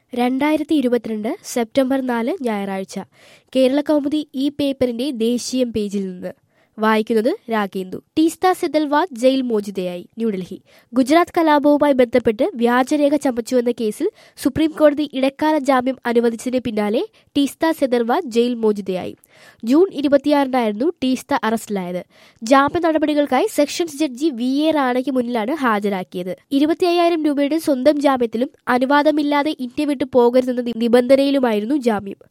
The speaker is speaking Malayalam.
രണ്ടായിരത്തി ഇരുപത്തിരണ്ട് സെപ്റ്റംബർ നാല് ഞായറാഴ്ച കേരള കൗമുദി ഈ പേപ്പറിന്റെ ദേശീയം പേജിൽ നിന്ന് വായിക്കുന്നത് രാഗേന്ദു ടീസ്ത സെദൽവാദ് ജയിൽ മോചിതയായി ന്യൂഡൽഹി ഗുജറാത്ത് കലാപവുമായി ബന്ധപ്പെട്ട് വ്യാജരേഖ ചമച്ചുവെന്ന കേസിൽ സുപ്രീം കോടതി ഇടക്കാല ജാമ്യം അനുവദിച്ചതിന് പിന്നാലെ ടീസ്ത സെദൽവാദ് ജയിൽ മോചിതയായി ജൂൺ ഇരുപത്തിയാറിനായിരുന്നു ടീസ്ത അറസ്റ്റിലായത് ജാമ്യ നടപടികൾക്കായി സെഷൻസ് ജഡ്ജി വി എ റാണയ്ക്ക് മുന്നിലാണ് ഹാജരാക്കിയത് ഇരുപത്തി അയ്യായിരം രൂപയുടെ സ്വന്തം ജാമ്യത്തിലും അനുവാദമില്ലാതെ ഇന്ത്യ വിട്ടു പോകരുതെന്ന നിബന്ധനയിലുമായിരുന്നു ജാമ്യം